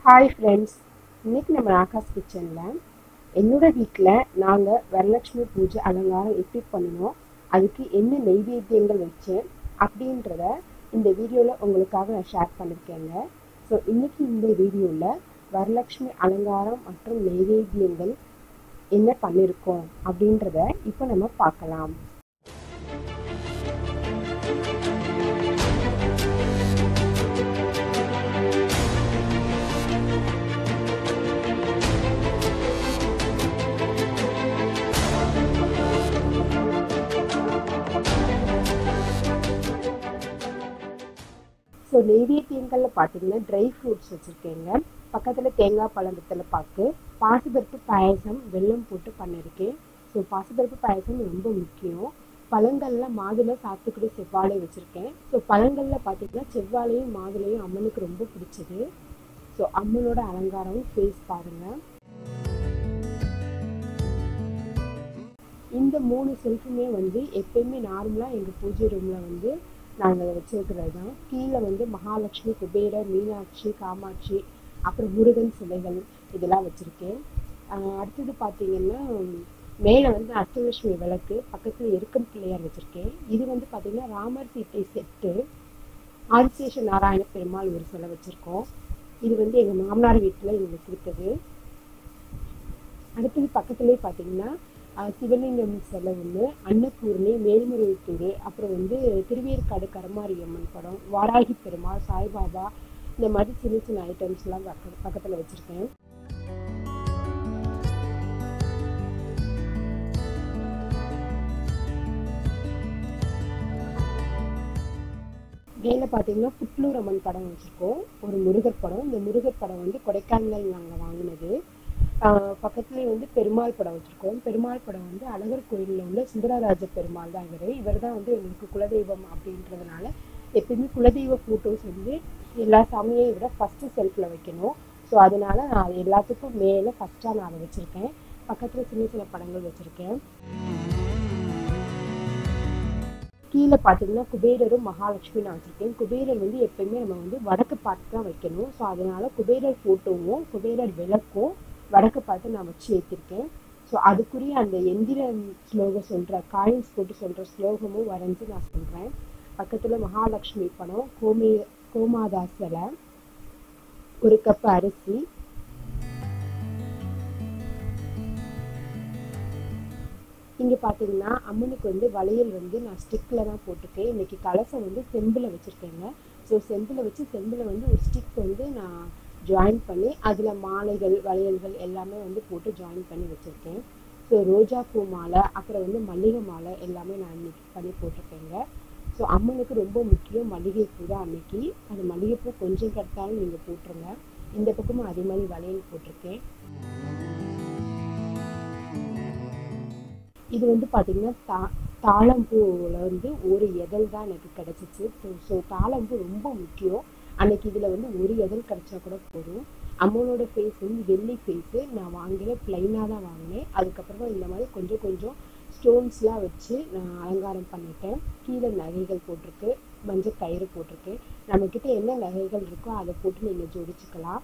hi friends இன்னைக்கு நம்ம ஆகாஷ் கிச்சனில் என்னோட வீட்டில் நாங்கள் வரலட்சுமி பூஜை அலங்காரம் எப்படி பண்ணணும் அதுக்கு என்ன நெய்வேத்தியங்கள் வச்சேன் அப்படின்றத இந்த வீடியோவில் உங்களுக்காக நான் ஷேர் பண்ணியிருக்கேங்க ஸோ இன்னைக்கு இந்த வீடியோவில் வரலட்சுமி அலங்காரம் மற்றும் நெய்வேத்தியங்கள் என்ன பண்ணியிருக்கோம் அப்படின்றத இப்போ நம்ம பார்க்கலாம் ஸோ நெய்வேத்தியங்களில் பார்த்தீங்கன்னா ட்ரை ஃப்ரூட்ஸ் வச்சுருக்கேங்க பக்கத்தில் தேங்காய் பழம் வெத்தலை பாக்கு பாசிப்பருப்பு பாயசம் வெல்லம் போட்டு பண்ணியிருக்கேன் ஸோ பாசிப்பருப்பு பாயசம் ரொம்ப முக்கியம் பழங்களில் மாதுளை சாத்துக்குடி செவ்வாழை வச்சுருக்கேன் ஸோ பழங்களில் பார்த்தீங்கன்னா செவ்வாழையும் மாதுளையும் அம்மனுக்கு ரொம்ப பிடிச்சது ஸோ அம்மனோட அலங்காரம் ஃபேஸ் பாருங்கள் இந்த மூணு செல்ஃபுமே வந்து எப்பயுமே நார்மலாக எங்கள் பூஜை ரூமில் வந்து நாங்கள் வச்சிருக்கிறது தான் கீழே வந்து மகாலட்சுமி குபேரர் மீனாட்சி காமாட்சி அப்புறம் முருகன் சிலைகள் இதெல்லாம் வச்சுருக்கேன் அடுத்தது பார்த்தீங்கன்னா மேலே வந்து அஷ்டலட்சுமி விளக்கு பக்கத்தில் எருக்கம் பிள்ளையார் வச்சுருக்கேன் இது வந்து பார்த்திங்கன்னா ராமர் சீட்டை செட்டு ஆதிசேஷ நாராயண பெருமாள் ஒரு சிலை வச்சுருக்கோம் இது வந்து எங்கள் மாமனார் வீட்டில் எங்களுக்கு கொடுத்தது அடுத்தது பக்கத்துலேயே பார்த்தீங்கன்னா சிவலிங்கம் சிலை ஒன்று அன்னபூர்ணி மேல்முருகத்தூர் அப்புறம் வந்து திருவேற்காடு கருமாரியம்மன் படம் வாராகி பெருமாள் சாய்பாபா இந்த மாதிரி சின்ன சின்ன ஐட்டம்ஸ்லாம் பக்க பக்கத்தில் வச்சுருக்கேன் மேலே பார்த்தீங்கன்னா புட்லூர் அம்மன் படம் வச்சுருக்கோம் ஒரு முருகர் படம் இந்த முருகர் படம் வந்து கொடைக்கானல் நாங்கள் வாங்கினது பக்கத்துலேயே வந்து பெருமாள் படம் வச்சுருக்கோம் பெருமாள் படம் வந்து அழகர் கோயிலில் உள்ள சுந்தரராஜ பெருமாள் தான் இவர் இவர் தான் வந்து எங்களுக்கு குலதெய்வம் அப்படின்றதுனால எப்பயுமே குலதெய்வ ஃபோட்டோஸ் வந்து எல்லா சாமியையும் விட ஃபஸ்ட்டு செல்ஃபில் வைக்கணும் ஸோ அதனால நான் எல்லாத்துக்கும் மேலே ஃபஸ்ட்டாக நான் அதை வச்சுருக்கேன் பக்கத்தில் சின்ன சின்ன படங்கள் வச்சுருக்கேன் கீழே பார்த்தீங்கன்னா குபேரரும் மகாலட்சுமி நான் வச்சுருக்கேன் குபேரர் வந்து எப்பயுமே நம்ம வந்து வடக்கு பார்த்து தான் வைக்கணும் ஸோ அதனால குபேரர் ஃபோட்டோவும் குபேரர் விளக்கும் வடக்கு பார்த்து நான் வச்சு ஏற்றிருக்கேன் ஸோ அதுக்குரிய அந்த எந்திர ஸ்லோகம் சொல்கிற காயின்ஸ் போட்டு சொல்கிற ஸ்லோகமும் வரைஞ்சி நான் சொல்கிறேன் பக்கத்தில் மகாலட்சுமி படம் கோமே கோமாதா சிலை ஒரு கப் அரிசி இங்கே பார்த்தீங்கன்னா அம்மனுக்கு வந்து வளையல் வந்து நான் ஸ்டிக்கில் தான் போட்டிருக்கேன் இன்றைக்கி கலசம் வந்து செம்பில் வச்சுருக்கேங்க ஸோ செம்பில் வச்சு செம்பில் வந்து ஒரு ஸ்டிக் வந்து நான் ஜாயின் பண்ணி அதில் மாலைகள் வளையல்கள் எல்லாமே வந்து போட்டு ஜாயின் பண்ணி வச்சுருக்கேன் ஸோ ரோஜா பூ மாலை அப்புறம் வந்து மல்லிகை மாலை எல்லாமே நான் இன்னைக்கு பண்ணி போட்டிருக்கேங்க ஸோ அம்மனுக்கு ரொம்ப முக்கியம் மல்லிகைப்பூ தான் அன்னைக்கு அந்த மல்லிகைப்பூ கொஞ்சம் கிடைத்தாலும் நீங்கள் போட்டுருங்க இந்த பக்கமும் அதே மாதிரி வளையல் போட்டிருக்கேன் இது வந்து பார்த்திங்கன்னா தா தாளம்பூவில் வந்து ஒரு எதல் தான் எனக்கு கிடச்சிச்சு ஸோ ஸோ தாளம்பூ ரொம்ப முக்கியம் அன்னைக்கு இதில் வந்து ஒரு எதல் கிடச்சா கூட போதும் அம்மனோட ஃபேஸ் வந்து வெள்ளி ஃபேஸு நான் வாங்கல ப்ளைனாக தான் வாங்கினேன் அதுக்கப்புறமா இந்த மாதிரி கொஞ்சம் கொஞ்சம் ஸ்டோன்ஸ்லாம் வச்சு நான் அலங்காரம் பண்ணிட்டேன் கீழே நகைகள் போட்டிருக்கு மஞ்சள் கயிறு போட்டிருக்கு நம்மக்கிட்ட என்ன நகைகள் இருக்கோ அதை போட்டு நீங்கள் ஜோடிச்சுக்கலாம்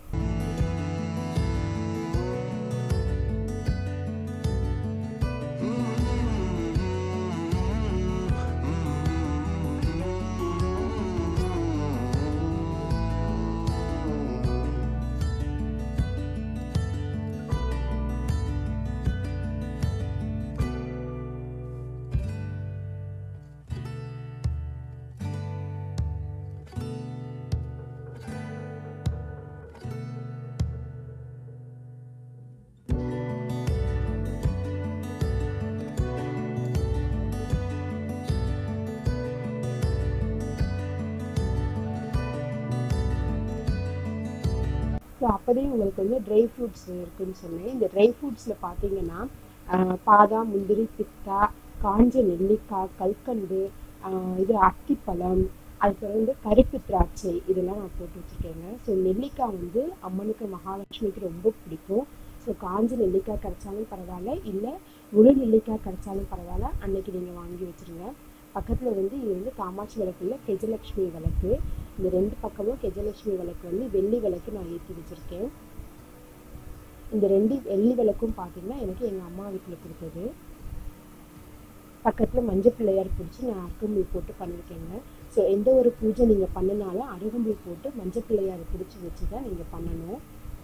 ஸோ அப்போதே உங்களுக்கு வந்து ட்ரை ஃப்ரூட்ஸ் இருக்குன்னு சொன்னேன் இந்த ட்ரை ஃப்ரூட்ஸில் பார்த்தீங்கன்னா பாதாம் முந்திரி பிஸ்தா காஞ்ச நெல்லிக்காய் கல்கண்டு இது அத்திப்பழம் அதுக்கப்புறம் வந்து கருப்பு திராட்சை இதெல்லாம் நான் போட்டு வச்சுருக்கேங்க ஸோ நெல்லிக்காய் வந்து அம்மனுக்கு மகாலட்சுமிக்கு ரொம்ப பிடிக்கும் ஸோ காஞ்ச நெல்லிக்காய் கிடைச்சாலும் பரவாயில்ல இல்லை முழு நெல்லிக்காய் கிடைச்சாலும் பரவாயில்ல அன்னைக்கு நீங்கள் வாங்கி வச்சுருங்க பக்கத்தில் வந்து இது வந்து காமாட்சி விளக்கு இல்லை கெஜலட்சுமி விளக்கு இந்த ரெண்டு பக்கமும் கெஜலட்சுமி விளக்கு வந்து வெள்ளி விளக்கு நான் ஏற்றி வச்சுருக்கேன் இந்த ரெண்டு வெள்ளி விளக்கும் பார்த்தீங்கன்னா எனக்கு எங்கள் அம்மா வீட்டில் கொடுத்தது பக்கத்தில் மஞ்சள் பிள்ளையார் பிடிச்சி நான் அருகம்புல் போட்டு பண்ணியிருக்கேங்க ஸோ எந்த ஒரு பூஜை நீங்கள் பண்ணினாலும் அருகம்புல் போட்டு மஞ்சள் பிள்ளையார் பிடிச்சி வச்சு தான் நீங்கள் பண்ணணும்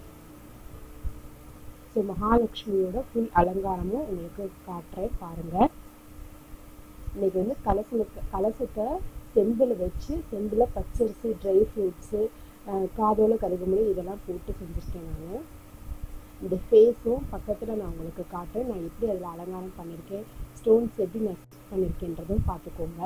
ஸோ மகாலட்சுமியோட ஃபுல் அலங்காரமும் உங்களுக்கு காட்டுறேன் பாருங்கள் இன்னைக்கு வந்து கலசலுக்கு கலசத்தை செம்பில் வச்சு செம்பில் பச்சரிசி ட்ரை ஃப்ரூட்ஸு காதோல கருகுமொழி இதெல்லாம் போட்டு செஞ்சுருக்கேன் நான் இந்த ஃபேஸும் பக்கத்தில் நான் உங்களுக்கு காட்டுறேன் நான் எப்படி அதில் அலங்காரம் பண்ணியிருக்கேன் ஸ்டோன்ஸ் எப்படி நான் பண்ணியிருக்கேன்றதும் பார்த்துக்கோங்க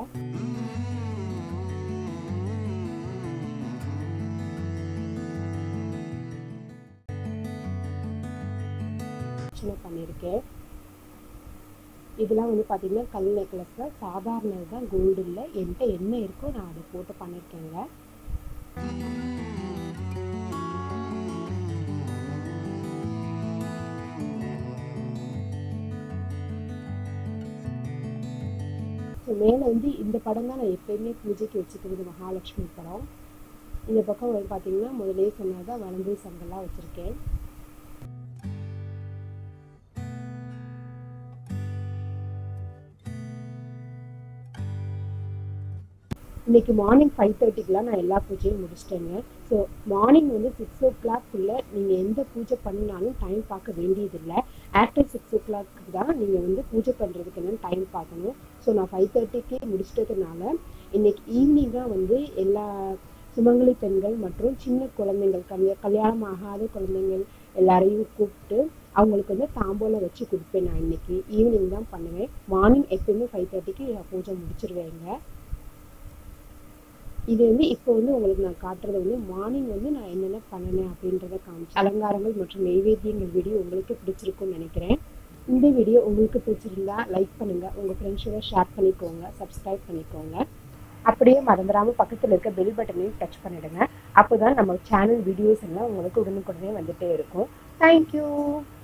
பண்ணியிருக்கேன் இதெல்லாம் வந்து பார்த்தீங்கன்னா கல் நெக்லஸில் சாதாரணது தான் கோல்டு இல்லை என்கிட்ட என்ன இருக்கோ நான் அதை போட்டு பண்ணியிருக்கேங்க ஸோ மேலே வந்து இந்த படம் தான் நான் எப்பயுமே பூஜைக்கு வச்சுக்கிறது மகாலட்சுமி படம் இந்த பக்கம் வந்து பார்த்தீங்கன்னா முதலே சொன்னதான் வளர்ந்து சங்கெல்லாம் வச்சுருக்கேன் இன்னைக்கு மார்னிங் ஃபைவ் தேர்ட்டிக்கெலாம் நான் எல்லா பூஜையும் முடிச்சிட்டேங்க ஸோ மார்னிங் வந்து சிக்ஸ் ஓ கிளாக்குள்ளே நீங்கள் எந்த பூஜை பண்ணினாலும் டைம் பார்க்க வேண்டியதில்லை ஆஃப்டர் சிக்ஸ் ஓ கிளாக்கு தான் நீங்கள் வந்து பூஜை பண்ணுறதுக்கு என்னென்னு டைம் பார்க்கணும் ஸோ நான் ஃபைவ் தேர்ட்டிக்கே முடிச்சிட்டதுனால இன்னைக்கு ஈவினிங் தான் வந்து எல்லா சுமங்கலி பெண்கள் மற்றும் சின்ன குழந்தைங்கள் கல்யா கல்யாணம் ஆகாத குழந்தைங்கள் எல்லாரையும் கூப்பிட்டு அவங்களுக்கு வந்து தாம்போலம் வச்சு கொடுப்பேன் நான் இன்னைக்கு ஈவினிங் தான் பண்ணுவேன் மார்னிங் எப்பயுமே ஃபைவ் தேர்ட்டிக்கு பூஜை முடிச்சிருவேங்க இது வந்து இப்போ வந்து உங்களுக்கு நான் காட்டுறது வந்து மார்னிங் வந்து நான் என்னென்ன பண்ணினேன் அப்படின்றத காமிச்சு அலங்காரங்கள் மற்றும் நெய்வேத்தியங்கள் வீடியோ உங்களுக்கு பிடிச்சிருக்கும்னு நினைக்கிறேன் இந்த வீடியோ உங்களுக்கு பிடிச்சிருந்தா லைக் பண்ணுங்கள் உங்கள் ஃப்ரெண்ட்ஸோட ஷேர் பண்ணிக்கோங்க சப்ஸ்கிரைப் பண்ணிக்கோங்க அப்படியே மறந்துடாமல் பக்கத்தில் இருக்க பெல் பட்டனையும் டச் பண்ணிடுங்க அப்போ தான் நம்ம சேனல் வீடியோஸ் எல்லாம் உங்களுக்கு உடனுக்குடனே வந்துகிட்டே இருக்கும் தேங்க்யூ